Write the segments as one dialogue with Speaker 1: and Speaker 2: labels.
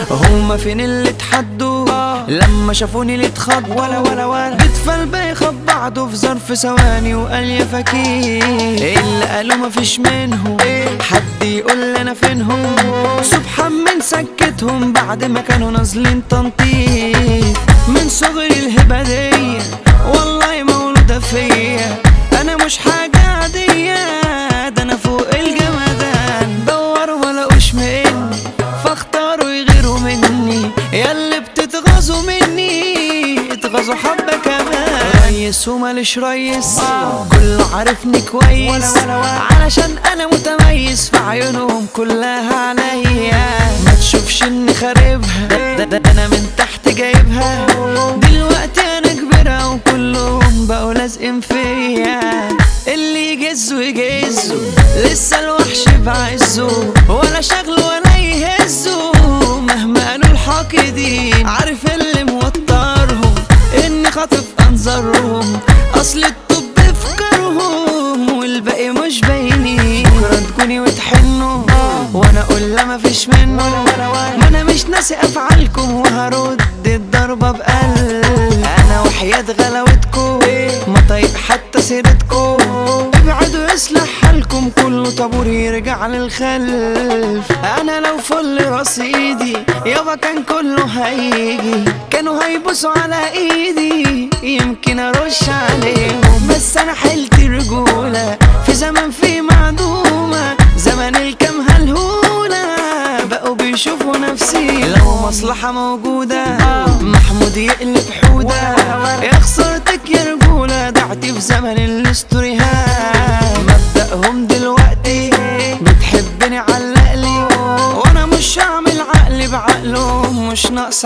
Speaker 1: هما فين اللي اتحدوا لما شافوني اللي اتخضوا ولا ولا ولا بيتفل بيخب بعضه في ظرف ثواني وقال يا فكير اللي قالوا مفيش منهم حد يقول لي انا فينهم سبحان من سكتهم بعد ما كانوا نازلين تنطيط من صغري الهبة دي والله مولودة فيا انا مش حاجة عادية ده انا فوق الجمدان دوروا ما لقوش مني فاختاروا يغيروا مني ياللي بتتغاظوا مني اتغاظوا حبة كمان ريس وماليش ريس كله عارفني كويس علشان انا متميز في عيونهم كلها عليا ما تشوفش اني خاربها ده, ده, ده انا من تحت جايبها دلوقتي انا كبيرة وكلهم بقوا لازقين فيا اللي يجزوا يجزوا لسه الوحش بعزه ولا شغله ولا يهزه مهما قالوا الحاقدين عارف اللي موترهم اني خاطف انظارهم اصل الطب في كرهم والباقي مش باينين بكره تكوني وتحنوا وانا اقول لا مفيش منه ما انا مش ناسي افعالكم وهرد الضربه بقلب انا وحياة غلاوتكم ما طيب حتى سيرتكم ابعدوا يصلح حالكم كله طابور يرجع للخلف انا لو فل رصيدي يابا كان كله هيجي كانوا هيبصوا على ايدي يمكن ارش عليهم بس انا حلت رجولة في زمن في معدومة زمن الكم هالهولة بقوا بيشوفوا نفسي لو مصلحة موجودة محمود يقلب حودة يا خسارتك يا رجولة ضعتي في زمن الاستوريهات مبدأهم دلوقتي بتحبني علقلي وانا مش هعمل عقلي بعقلهم مش ناقص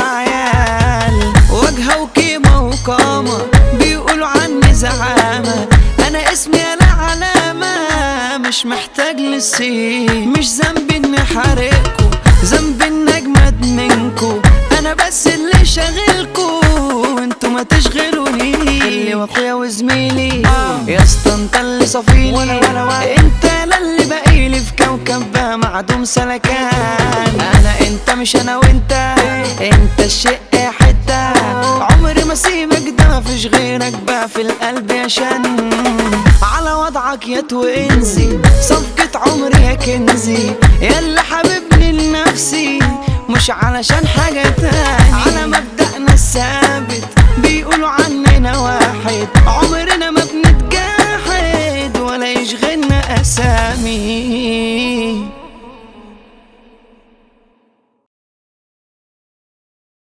Speaker 1: عيال واجهة وقيمة وقامة بيقولوا عني زعامة انا اسمي انا علامة مش محتاج للسين مش ذنبي اني حارقكوا ذنبي اني اجمد منكوا انا بس اللي شاغلكوا انتوا ما تشغلوني اللي واخويا وزميلي يا اسطى انت اللي صفيلي انت انا اللي باقيلي في كوكب بقى معدوم سلكان انا انت مش انا وانت انت الشق حته عمري ما سيبك ده مفيش غيرك بقى في القلب يا شن على وضعك يا توينزي صفقة عمري يا كنزي يا اللي حبيبني لنفسي مش علشان حاجة تاني على مبدأنا الثابت بيقولوا عننا واحد